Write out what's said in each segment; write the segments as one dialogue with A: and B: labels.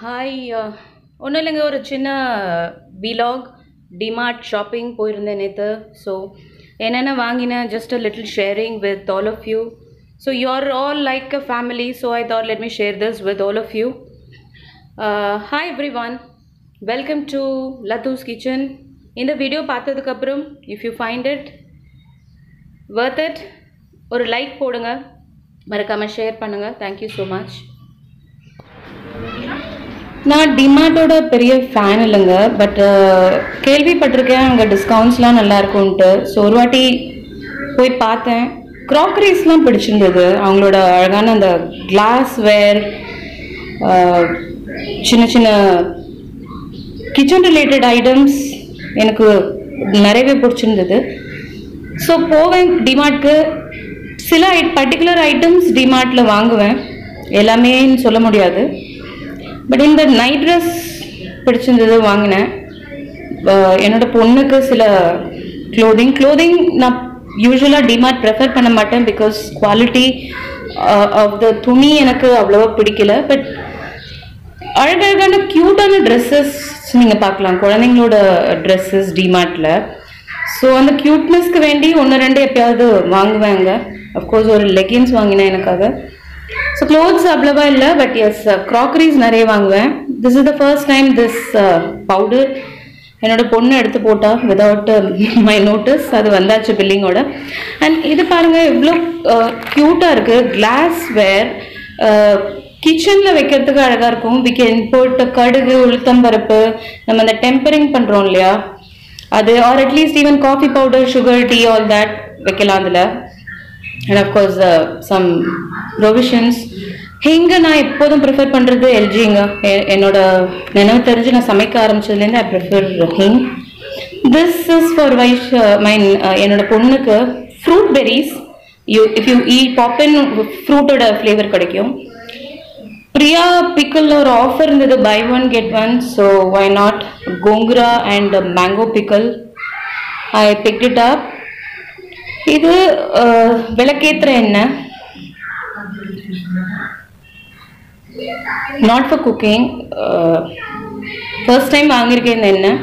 A: Hi ஒன்றும் இல்லைங்க ஒரு சின்ன விலாக் டிமார்ட் ஷாப்பிங் போயிருந்தேன் நேற்று ஸோ என்னென்ன வாங்கினேன் just a little sharing with all of you so you are all like a family so I thought let me share this with all of you hi everyone welcome to Latha's kitchen இந்த video பார்த்ததுக்கப்புறம் if you find it worth it ஒரு like போடுங்க மறக்காமல் share பண்ணுங்கள் thank you so much நான் டிமார்ட்டோட பெரிய fan இல்லைங்க but கேள்விப்பட்டிருக்கேன் அங்கே டிஸ்கவுண்ட்ஸ்லாம் நல்லா இருக்கும்ன்ட்டு ஸோ ஒரு வாட்டி போய் பார்த்தேன் க்ராக்கரிஸ்லாம் பிடிச்சிருந்தது அவங்களோட அழகான அந்த கிளாஸ் வேர் சின்ன சின்ன கிச்சன் ரிலேட்டட் ஐட்டம்ஸ் எனக்கு நிறையவே பிடிச்சிருந்தது ஸோ போவேன் டிமார்ட்க்கு சில பர்டிகுலர் ஐட்டம்ஸ் டிமார்ட்டில் வாங்குவேன் எல்லாமேன்னு சொல்ல முடியாது பட் இந்த நைட் ட்ரெஸ் பிடிச்சிருந்தது வாங்கினேன் அஹ் என்னோட பொண்ணுக்கு சில க்ளோதிங் க்ளோதிங் நான் யூஸ்வலாக டிமார்ட் ப்ரெஃபர் பண்ண மாட்டேன் பிகாஸ் குவாலிட்டி ஆஃப் த துணி எனக்கு அவ்வளோவா பிடிக்கல பட் அழகழகான க்யூட்டான ட்ரெஸ்ஸஸ் நீங்கள் பார்க்கலாம் குழந்தைங்களோட ட்ரெஸ்ஸஸ் டிமார்ட்டில் ஸோ அந்த க்யூட்னஸ்க்கு வேண்டி ஒன்று ரெண்டு எப்பயாவது வாங்குவேங்க அஃப்கோர்ஸ் ஒரு லெகின்ஸ் வாங்கினேன் எனக்காக ஸோ க்ளோத்ஸ் அவ்வளோவா இல்லை பட் எஸ் க்ராக்கரிஸ் நிறைய வாங்குவேன் this is the first time this powder என்னோட பொண்ணு எடுத்து போட்டா விதவுட் மை நோட்டீஸ் அது வந்தாச்சு பில்லிங்கோட அண்ட் இது பாருங்க எவ்வளோ க்யூட்டாக இருக்கு கிளாஸ் வேர் கிச்சனில் வைக்கிறதுக்கு அழகாக இருக்கும் வி கேன் போட்டு கடுகு உளுத்தம்பருப்பு நம்ம அந்த டெம்பரிங் பண்ணுறோம் இல்லையா அது or at least even coffee powder sugar tea all that வைக்கலாம் அதில் அண்ட் அஃப்கோர்ஸ் சம் ப்ரொவிஷன்ஸ் ஹிங்க நான் எப்போதும் ப்ரிஃபர் பண்ணுறது எல்ஜிங்க என்னோட நினைவு தெரிஞ்சு நான் சமைக்க ஆரம்பிச்சதுலேருந்து I prefer hing this is for Vaish mine என்னோட பொண்ணுக்கு fruit berries you if you ஈ பாப்பின் ஃப்ரூட்டோட ஃப்ளேவர் கிடைக்கும் பிரியா பிக்கிள் ஒரு ஆஃபர் இருந்தது buy one get one so why not gongura and mango pickle I pick it up இது அஹ், விளக்கேத்துற எண்ணெய் not for cooking first time வாங்கியிருக்கேன் இந்த எண்ணெய்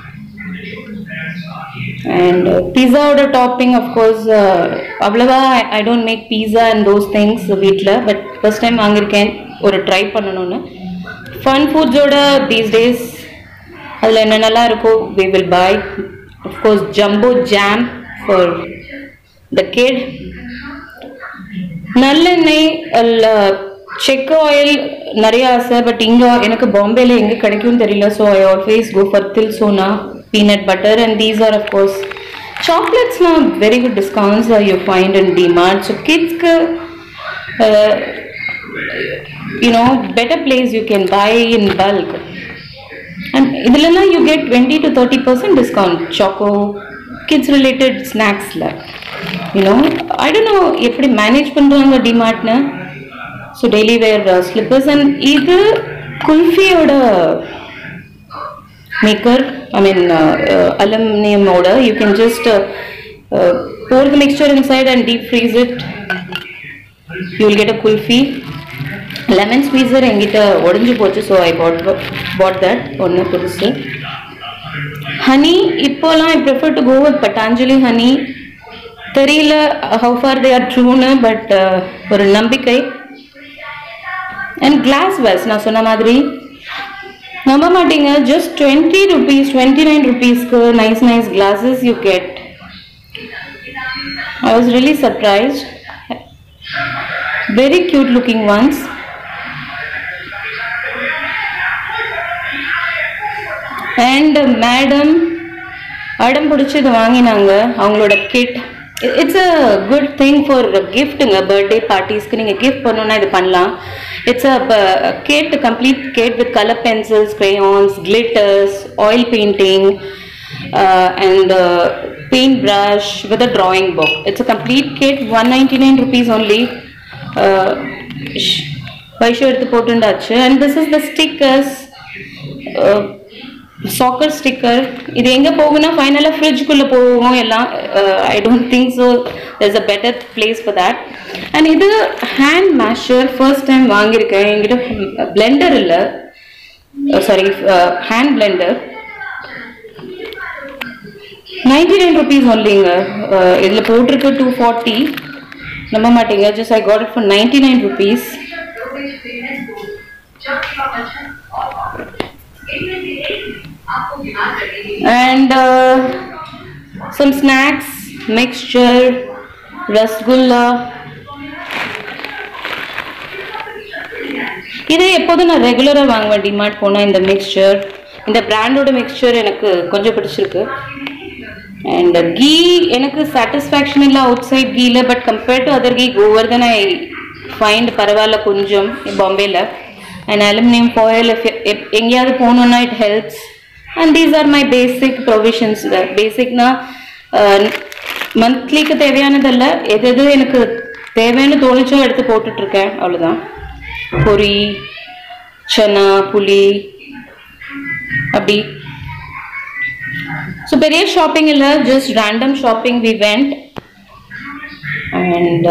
A: அண்ட் பீஸாவோட டாப்பிங் அஃப்கோர்ஸ் அவ்வளோவா I don't make pizza and those things வீட்டில் பட் ஃபர்ஸ்ட் டைம் வாங்கியிருக்கேன் ஒரு ட்ரை பண்ணணும்னு ஃபன் ஃபுட்ஸோட தீஸ் டேஸ் அதில் என்னென்னலாம் இருக்கோ we will buy of course jumbo jam for the kid நல்லெண்ணெய் அல்ல செக் ஆயில் நிறைய ஆசை பட் இங்கே எனக்கு பாம்பேல எங்கே கிடைக்கும்னு தெரியல so I always go for Dil Sona peanut butter and these are of course சாக்லேட்ஸ்லாம் very good discounts you find in DMart so கிட்ஸ்க்கு you know better place you can buy in bulk and இதுலலாம் you get twenty to thirty percent discount choco kids related ஸ்நாக்ஸில் you know I don't know எப்படி manage பண்ணுறாங்க டிமார்ட்னு so daily wear slippers and இது குல்ஃபியோட maker I mean அலுமினியமோட you can just pour the mixture inside and deep freeze it you will get a kulfi lemon squeezer என்கிட்ட உடஞ்சி போச்சு so I pot pot that ஒன்று புதுசு honey இப்போலாம் I prefer to go with Patanjali honey தெரியல how far they are ட்ரூன்னு but ஒரு நம்பிக்கை அண்ட் கிளாஸ் வெஸ் நான் சொன்ன மாதிரி நம்ப மாட்டீங்க just twenty rupees twenty nine ருபீஸ்க்கு nice nice glasses you get I was really surprised very cute looking ones and madam அடம் பிடிச்சி இது வாங்கினாங்க அவங்களோட kid it's a good thing for கிஃப்ட்டுங்க பர்த்டே பார்ட்டிஸ்க்கு நீங்கள் கிஃப்ட் பண்ணணும்னா இது பண்ணலாம் it's a kit complete kit with colour pencils crayons glitters oil painting and paint brush with a drawing book it's a complete kit 199 rupees only Vaishu எடுத்து போட்டுண்டாச்சு and this is the stickers soccer sticker இது எங்கே போகும்னா ஃபைனலாக ஃப்ரிட்ஜுக்குள்ளே போகும் எல்லாம் I don't think so there's a better place for that and இது ஹேண்ட் மேஷர் ஃபர்ஸ்ட் டைம் வாங்கியிருக்கேன் என்கிட்ட பிளெண்டர் இல்லை sorry hand blender ninety nine rupees ஒன்லிங்க இதில் போட்டிருக்கு டூ ஃபார்ட்டி நம்ப மாட்டீங்க just I got it for ninety nine rupees and uh, some snacks mixture rasgulla இதை எப்போதும் நான் ரெகுலராக வாங்குவேன் டிமார்ட் போனால் இந்த மிக்சர் இந்த பிராண்டோட மிக்சர் எனக்கு கொஞ்சம் பிடிச்சிருக்கு அண்ட் கீ எனக்கு சாட்டிஸ்ஃபேக்ஷன் இல்லை அவுட் சைட் கீல but compared to other ghee Govardhan I find பரவாயில்ல கொஞ்சம் பாம்பேல அண்ட் அலுமினியம் ஃபாயில் எங்கேயாவது போகணுன்னா it helps and these are my basic provisions பேசிக்னா மந்த்லிக்கு தேவையானதல்ல எது எது எனக்கு தேவைன்னு தோணிச்சோ எடுத்து போட்டுட்ருக்கேன் அவ்வளோதான் பொரி சனா புளி அப்படி ஸோ பெரிய ஷாப்பிங் இல்லை just random shopping we went and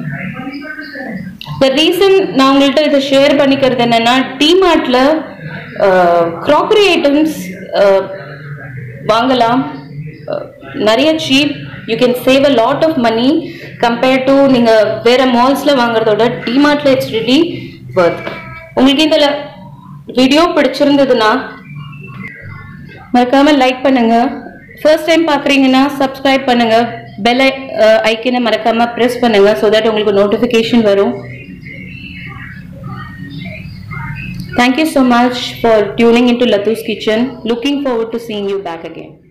A: the reason நான் உங்கள்கிட்ட இதை ஷேர் பண்ணிக்கிறது என்னன்னா டிமார்ட்ல க்ராக்கரி ஐட்டம்ஸ் வாங்கலாம் அஹ், நிறைய cheap you can save a lot of money compared to நீங்கள் வேற மால்ஸில் வாங்குறதோட டிமார்ட்ல இட்ஸ் ரிலி வர்த் உங்களுக்கு இந்த வீடியோ பிடிச்சிருந்ததுன்னா மறக்காம லைக் பண்ணுங்க ஃபர்ஸ்ட் டைம் பார்க்குறீங்கன்னா சப்ஸ்கிரைப் பண்ணுங்க பெல் ஐக்கனை மறக்காம ப்ரெஸ் பண்ணுங்க ஸோ தட் உங்களுக்கு நோட்டிஃபிகேஷன் வரும் Thank you so much for tuning into Latu's Kitchen. Looking forward to seeing you back again.